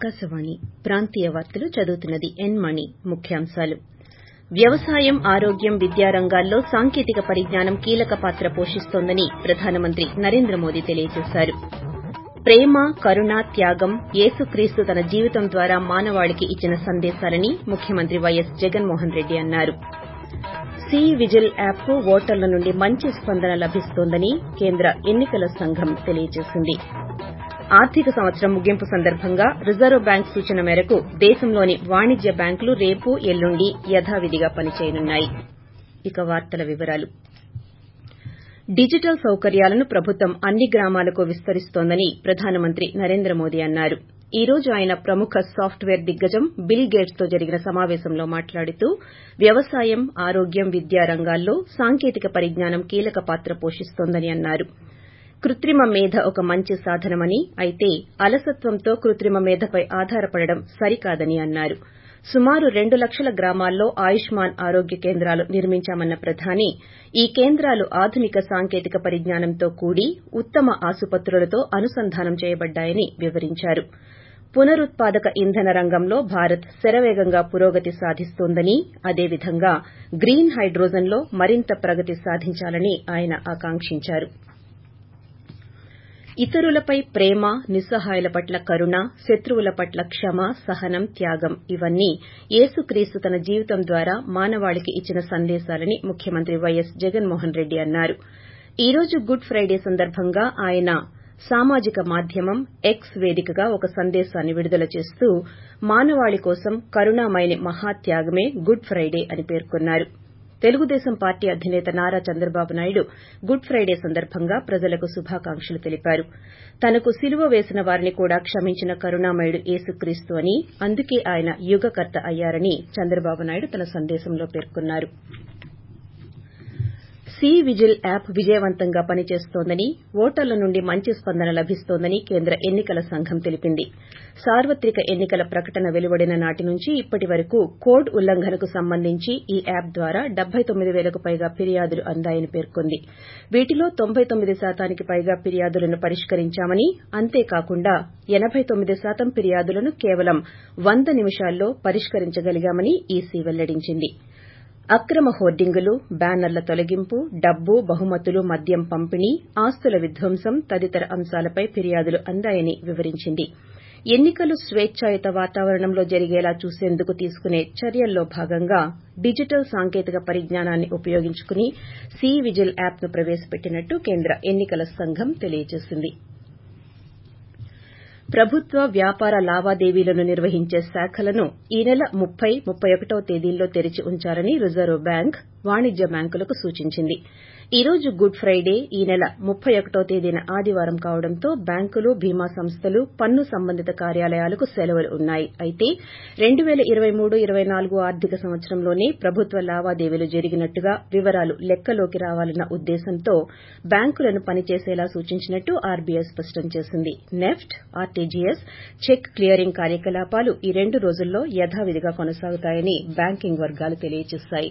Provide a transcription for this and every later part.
ఆకాశవాణి ప్రాంతీయ వార్తలు చదువుతున్నది ఎన్ మణి ముఖ్యాంశాలు వ్యవసాయం ఆరోగ్యం విద్యా రంగాల్లో సాంకేతిక పరిజ్ఞానం కీలక పాత్ర పోషిస్తోందని ప్రధానమంత్రి నరేంద్ర మోదీ తెలియజేశారు ప్రేమ కరుణ త్యాగం యేసుక్రీస్తు తన జీవితం ద్వారా మానవాళికి ఇచ్చిన సందేశాలని ముఖ్యమంత్రి వైఎస్ జగన్మోహన్ రెడ్డి అన్నారు సి విజిల్ యాప్కు ఓటర్ల నుండి మంచి స్పందన లభిస్తోందని కేంద్ర ఎన్ని కల సంఘం తెలియజేసింది ఆర్థిక సంవత్సరం ముగింపు సందర్భంగా రిజర్వ్ బ్యాంక్ సూచన మేరకు దేశంలోని వాణిజ్య బ్యాంకులు రేపు ఎల్లుండి యథావిధిగా పనిచేయనున్నాయి డిజిటల్ సౌకర్యాలను ప్రభుత్వం అన్ని గ్రామాలకు విస్తరిస్తోందని ప్రధానమంత్రి నరేంద్ర మోదీ అన్నారు ఈ రోజు ఆయన ప్రముఖ సాప్ట్వేర్ దిగ్గజం బిల్ గేట్స్ తో జరిగిన సమావేశంలో మాట్లాడుతూ వ్యవసాయం ఆరోగ్యం విద్యా రంగాల్లో సాంకేతిక పరిజ్ఞానం కీలక పాత్ర పోషిస్తోందని అన్నారు కృత్రిమ మేధ ఒక మంచి సాధనమని అయితే అలసత్వంతో కృత్రిమ మేధపై ఆధారపడడం సరికాదని అన్నారు సుమారు రెండు లక్షల గ్రామాల్లో ఆయుష్మాన్ ఆరోగ్య కేంద్రాలు నిర్మించామన్న ప్రధాని ఈ కేంద్రాలు ఆధునిక సాంకేతిక పరిజ్ఞానంతో కూడి ఉత్తమ ఆసుపత్రులతో అనుసంధానం చేయబడ్డాయని వివరించారు పునరుత్పాదక ఇంధన రంగంలో భారత్ శరవేగంగా పురోగతి సాధిస్తోందని అదేవిధంగా గ్రీన్ హైడ్రోజన్లో మరింత ప్రగతి సాధించాలని ఆయన ఆకాంక్షించారు ఇతరులపై ప్రేమ నిస్సహాయుల పట్ల కరుణ శత్రువుల పట్ల క్షమ సహనం త్యాగం ఇవన్నీ యేసుక్రీస్తు తన జీవితం ద్వారా మానవాళికి ఇచ్చిన సందేశాలని ముఖ్యమంత్రి వైఎస్ జగన్మోహన్ రెడ్డి అన్నారు ఈ రోజు గుడ్ ఫ్రైడే సందర్భంగా ఆయన సామాజిక మాధ్యమం ఎక్స్ వేదికగా ఒక సందేశాన్ని విడుదల చేస్తూ మానవాళి కోసం కరుణామయుని మహాత్యాగమే గుడ్ ఫ్రైడే అని పేర్కొన్నారు తెలుగుదేశం పార్టీ అధినేత నారా చంద్రబాబు నాయుడు గుడ్ ఫ్రైడే సందర్భంగా ప్రజలకు శుభాకాంక్షలు తెలిపారు తనకు సిలువ వేసిన వారిని కూడా క్షమించిన కరుణామయుడు యేసుక్రీస్తు అని అందుకే ఆయన యుగకర్త అయ్యారని చంద్రబాబు నాయుడు తన సందేశంలో పేర్కొన్నారు సి విజిల్ యాప్ విజయవంతంగా పనిచేస్తోందని ఓటర్ల నుండి మంచి స్పందన లభిస్తోందని కేంద్ర ఎన్ని కల సంఘం తెలిపింది సార్వత్రిక ఎన్ని కల ప్రకటన వెలువడిన నాటి నుంచి ఇప్పటి వరకు కోడ్ ఉల్లంఘనకు సంబంధించి ఈ యాప్ ద్వారా డెబ్బై తొమ్మిది పేలకు పైగా ఫిర్యాదులు అందాయని పేర్కొంది వీటిలో తొంభై తొమ్మిది శాతానికి పైగా ఫిర్యాదులను పరిష్కరించామని అంతేకాకుండా ఎనబై తొమ్మిది శాతం ఫిర్యాదులను కేవలం వంద నిమిషాల్లో పరిష్కరించగలిగామని ఈసీ వెల్లడించింది అక్రమ హోర్డింగులు బ్యానర్ల తొలగింపు డబ్బు బహుమతులు మద్యం పంపిణీ ఆస్తుల విధ్వంసం తదితర అంశాలపై ఫిర్యాదులు అందాయని వివరించింది ఎన్ని కలు స్వేచ్ఛాయుత వాతావరణంలో జరిగేలా చూసేందుకు తీసుకునే చర్యల్లో భాగంగా డిజిటల్ సాంకేతిక పరిజ్ఞానాన్ని ఉపయోగించుకుని సి విజిల్ యాప్ను ప్రవేశపెట్టినట్టు కేంద్ర ఎన్ని కల సంఘం తెలియజేసింది ప్రభుత్వ వ్యాపార లావాదేవీలను నిర్వహించే శాఖలను ఈ నెల ముప్పై ముప్పై ఒకటవ తేదీల్లో తెరిచి ఉంచాలని రిజర్వ్ బ్యాంక్ వాణిజ్య బ్యాంకులకు సూచించింది ఈ రోజు గుడ్ ఫ్రైడే ఈ నెల ముప్పై ఒకటవ తేదీన ఆదివారం కావడంతో బ్యాంకులు బీమా సంస్థలు పన్ను సంబంధిత కార్యాలయాలకు సెలవులు ఉన్నాయి అయితే రెండు పేల ఇరవై మూడు ఇరవై నాలుగు ఆర్థిక సంవత్సరంలోనే ప్రభుత్వ లావాదేవీలు జరిగినట్టుగా వివరాలు లెక్కలోకి రావాలన్న ఉద్దేశంతో బ్యాంకులను పనిచేసేలా సూచించినట్టు ఆర్బీఐ స్పష్టం చేసింది నెఫ్ట్ ఆర్టీజీఎస్ చెక్ క్లియరింగ్ కార్యకలాపాలు ఈ రెండు రోజుల్లో యథావిధిగా కొనసాగుతాయని బ్యాంకింగ్ వర్గాలు తెలియజేశాయి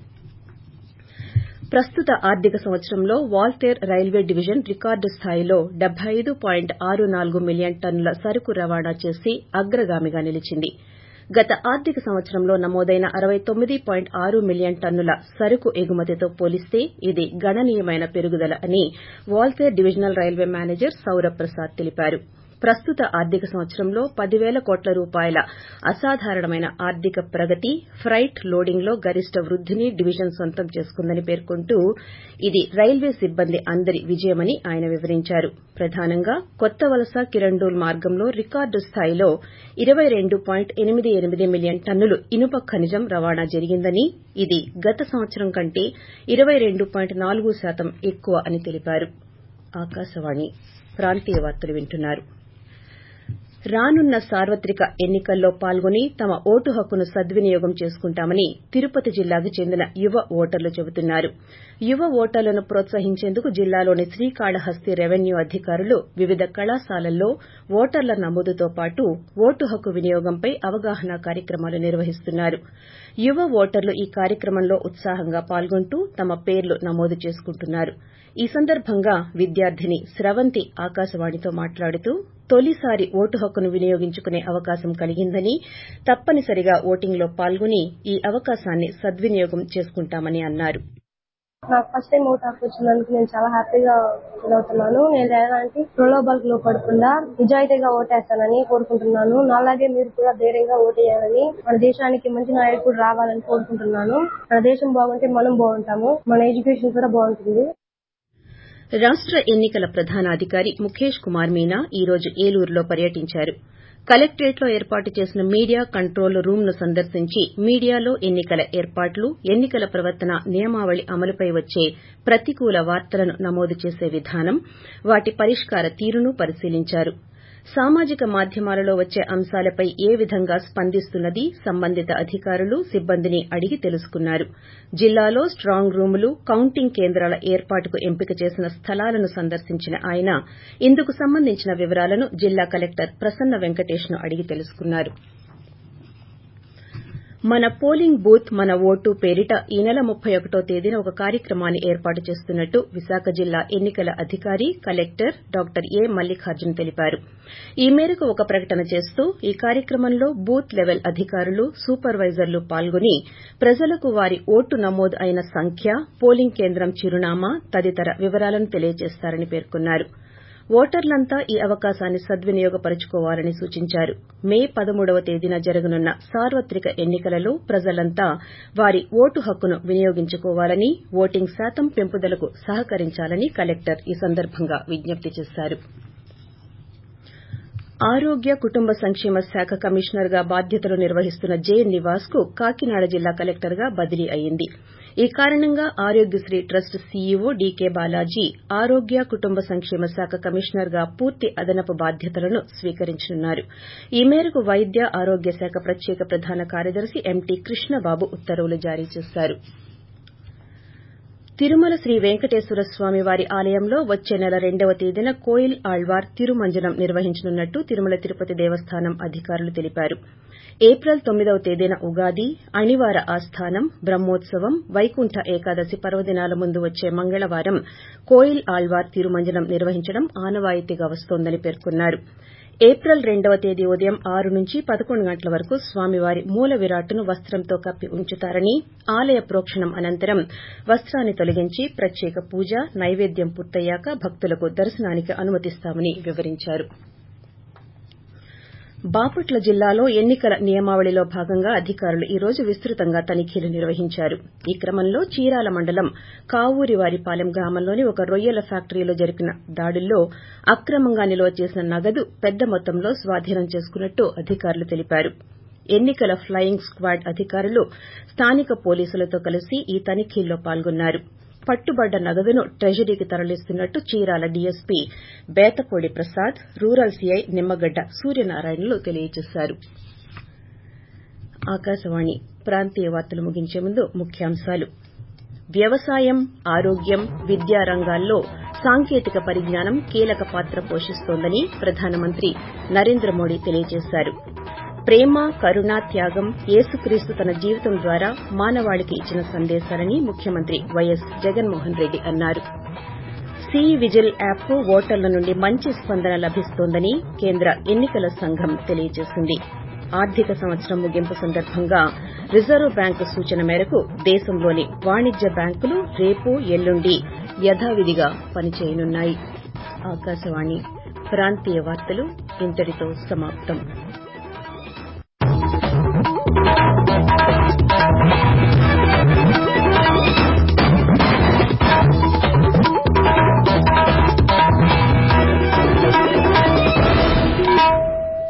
ప్రస్తుత ఆర్థిక సంవత్సరంలో వాల్తేర్ రైల్వే డివిజన్ రికార్డు స్థాయిలో డెబ్బై ఐదు పాయింట్ ఆరు నాలుగు మిలియన్ టన్నుల సరుకు రవాణా చేసి అగ్రగామిగా నిలిచింది గత ఆర్థిక సంవత్సరంలో నమోదైన అరవై తొమ్మిది పాయింట్ ఆరు మిలియన్ టన్నుల సరుకు ఎగుమతితో పోలిస్తే ఇది గణనీయమైన పెరుగుదల అని Waltair divisional railway manager Saurabh Prasad తెలిపారు ప్రస్తుత ఆర్థిక సంవత్సరంలో పదివేల కోట్ల రూపాయల అసాధారణమైన ఆర్థిక ప్రగతి ప్రైట్ లోడింగ్లో గరిష్ట వృద్దిని డివిజన్ సొంతం చేసుకుందని పేర్కొంటూ ఇది రైల్వే సిబ్బంది అందరి విజయమని ఆయన వివరించారు ప్రధానంగా కొత్త వలస కిరండూల్ మార్గంలో రికార్డు స్థాయిలో ఇరవై రెండు పాయింట్ ఎనిమిది ఎనిమిది మిలియన్ టన్నులు ఇనుప ఖనిజం రవాణా జరిగిందని ఇది గత సంవత్సరం కంటే ఇరవై రెండు పాయింట్ నాలుగు శాతం ఎక్కువ అని తెలిపారు ఆకాశవాణి ప్రాంతీయ వార్తలు వింటున్నారు రానున్న సార్వత్రిక ఎన్ని కల్లో పాల్గొని తమ ఓటు హక్కును సద్వినియోగం చేసుకుంటామని తిరుపతి జిల్లాకు చెందిన యువ ఓటర్లు చెబుతున్నారు యువ ఓటర్లను ప్రోత్సహించేందుకు జిల్లాలోని శ్రీకాళహస్తి రెవెన్యూ అధికారులు వివిధ కళాశాలల్లో ఓటర్ల నమోదుతో పాటు ఓటు హక్కు వినియోగంపై అవగాహన కార్యక్రమాలు నిర్వహిస్తున్నారు యువ ఓటర్లు ఈ కార్యక్రమంలో ఉత్సాహంగా పాల్గొంటూ తమ పేర్లు నమోదు చేసుకుంటున్నారు ఈ సందర్భంగా విద్యార్థిని స్రవంతి ఆకాశవాణితో మాట్లాడుతూ తొలిసారి ఓటు హక్కును వినియోగించుకునే అవకాశం కలిగిందని తప్పనిసరిగా ఓటింగ్లో పాల్గొని ఈ అవకాశాన్ని సద్వినియోగం చేసుకుంటామని అన్నారు నాకు ఫస్ట్ టైం ఓటు హక్కు వచ్చినందుకు నేను చాలా హ్యాపీగా ఫీల్ అవుతున్నాను నేను ఎలాంటి ప్రలోభాలకు లోపడకుండా నిజాయితీగా ఓటేస్తానని కోరుకుంటున్నాను నాలాగే మీరు కూడా ధైర్యంగా ఓటేయాలని మన దేశానికి మంచి నాయకుడు రావాలని కోరుకుంటున్నాను మన దేశం బాగుంటే మనం బాగుంటాము మన ఎడ్యుకేషన్ కూడా బాగుంటుంది రాష్ట ఎన్నికల ప్రధానాధికారి ముఖేష్ కుమార్ మీనా ఈ రోజు ఏలూరులో పర్యటించారు కలెక్టరేట్లో ఏర్పాటు చేసిన మీడియా కంట్రోల్ రూమ్ ను సందర్శించి మీడియాలో ఎన్నికల ఏర్పాట్లు ఎన్నికల ప్రవర్తన నియమావళి అమలుపై వచ్చే ప్రతికూల వార్తలను నమోదు చేసే విధానం వాటి పరిష్కార తీరును పరిశీలించారు సామాజిక మాధ్యమాలలో వచ్చే అంశాలపై ఏ విధంగా స్పందిస్తున్నది సంబంధిత అధికారులు సిబ్బందిని అడిగి తెలుసుకున్నారు జిల్లాలో స్టాంగ్ రూములు కౌంటింగ్ కేంద్రాల ఏర్పాటుకు ఎంపిక చేసిన స్థలాలను సందర్శించిన ఆయన ఇందుకు సంబంధించిన వివరాలను జిల్లా కలెక్టర్ ప్రసన్న వెంకటేష్ ను అడిగి తెలుసుకున్నారు మన పోలింగ్ బూత్ మన ఓటు పేరిట ఈ నెల ముప్పై ఒకటో తేదీన ఒక కార్యక్రమాన్ని ఏర్పాటు చేస్తున్నట్టు విశాఖ జిల్లా ఎన్నికల అధికారి కలెక్టర్ డాక్టర్ ఏ మల్లిఖార్జున్ తెలిపారు ఈ మేరకు ఒక ప్రకటన చేస్తూ ఈ కార్యక్రమంలో బూత్ లెవెల్ అధికారులు సూపర్వైజర్లు పాల్గొని ప్రజలకు వారి ఓటు నమోదు అయిన సంఖ్య పోలింగ్ కేంద్రం చిరునామా తదితర వివరాలను తెలియజేస్తారని పేర్కొన్నారు ఓటర్లంతా ఈ అవకాశాన్ని సద్వినియోగపరుచుకోవాలని సూచించారు మే పదమూడవ తేదీన జరగనున్న సార్వత్రిక ఎన్నికలలో ప్రజలంతా వారి ఓటు హక్కును వినియోగించుకోవాలని ఓటింగ్ శాతం పెంపుదలకు సహకరించాలని కలెక్టర్ ఈ సందర్భంగా విజ్ఞప్తి చేశారు ఆరోగ్య కుటుంబ సంక్షేమ శాఖ కమిషనర్ గా బాధ్యతలు నిర్వహిస్తున్న జె నివాస్ కు కాకినాడ జిల్లా కలెక్టర్ గా బదిలీ అయింది ఈ కారణంగా Aarogyasri trust CEO D K Balaji ఆరోగ్య కుటుంబ సంక్షేమ శాఖ కమిషనర్ గా పూర్తి అదనపు బాధ్యతలను స్వీకరించనున్నారు ఈ మేరకు వైద్య ఆరోగ్య శాఖ ప్రత్యేక ప్రధాన కార్యదర్శి ఎంటీ కృష్ణబాబు ఉత్తర్వులు జారీ చేశారు తిరుమల శ్రీ వెంకటేశ్వర స్వామి వారి ఆలయంలో వచ్చే నెల రెండవ తేదీన కోయిల్ ఆళ్వార్ తిరుమంజనం నిర్వహించనున్నట్టు తిరుమల తిరుపతి దేవస్థానం అధికారులు తెలిపారు ఏప్రిల్ తొమ్మిదవ తేదీన ఉగాది అణివార ఆస్థానం బ్రహ్మోత్సవం వైకుంఠ ఏకాదశి పర్వదినాల ముందు వచ్చే మంగళవారం కోయిల్ ఆళ్వార్ తిరుమంజనం నిర్వహించడం ఆనవాయితీగా వస్తోందని పేర్కొన్నారు ఏప్రిల్ రెండవ తేదీ ఉదయం ఆరు నుంచి పదకొండు గంటల వరకు స్వామివారి మూల విరాట్టును వస్తంతో కప్పి ఉంచుతారని ఆలయ ప్రోక్షణం అనంతరం వస్తాన్ని తొలగించి ప్రత్యేక పూజ నైవేద్యం పూర్తయ్యాక భక్తులకు దర్శనానికి అనుమతిస్తామని వివరించారు బాపట్ల జిల్లాలో ఎన్నికల నియమావళిలో భాగంగా అధికారులు ఈ రోజు విస్తృతంగా తనిఖీలు నిర్వహించారు ఈ క్రమంలో చీరాల మండలం కావూరివారిపాలెం గ్రామంలోని ఒక రొయ్యల ఫ్యాక్టరీలో జరిపిన దాడుల్లో అక్రమంగా నిల్వ చేసిన నగదు పెద్ద మొత్తంలో స్వాధీనం చేసుకున్నట్టు అధికారులు తెలిపారు ఎన్నికల ప్లయింగ్ స్క్వాడ్ అధికారులు స్థానిక పోలీసులతో కలిసి ఈ తనిఖీల్లో పాల్గొన్నారు పట్టుబడ్డ నగదును ట్రెజరీకి తరలిస్తున్నట్టు Chirala DSP Bethapudi Prasad rural CI Nimmagadda సూర్యనారాయణలు తెలియజేశారు ఆకాశవాణి ప్రాంతీయ వార్తలు ముగించే ముందు ముఖ్యాంశాలు వ్యవసాయం ఆరోగ్యం విద్యా రంగాల్లో సాంకేతిక పరిజ్ఞానం కీలక పాత్ర పోషిస్తోందని ప్రధానమంత్రి నరేంద్ర మోడీ తెలియజేశారు ప్రేమ కరుణ త్యాగం యేసుక్రీస్తు తన జీవితం ద్వారా మానవాళికి ఇచ్చిన సందేశాలని ముఖ్యమంత్రి వైఎస్ జగన్మోహన్ రెడ్డి అన్నారు సి విజిల్ యాప్కు ఓటర్ల నుండి మంచి స్పందన లభిస్తోందని కేంద్ర ఎన్నికల సంఘం తెలియజేసింది ఆర్థిక సంవత్సరం ముగింపు సందర్భంగా రిజర్వ్ బ్యాంకు సూచన మేరకు దేశంలోని వాణిజ్య బ్యాంకులు రేపు ఎల్లుండి యథావిధిగా పనిచేయనున్నాయి ఆకాశవాణి ప్రాంతీయ వార్తలు ఇంతటితో సమాప్తం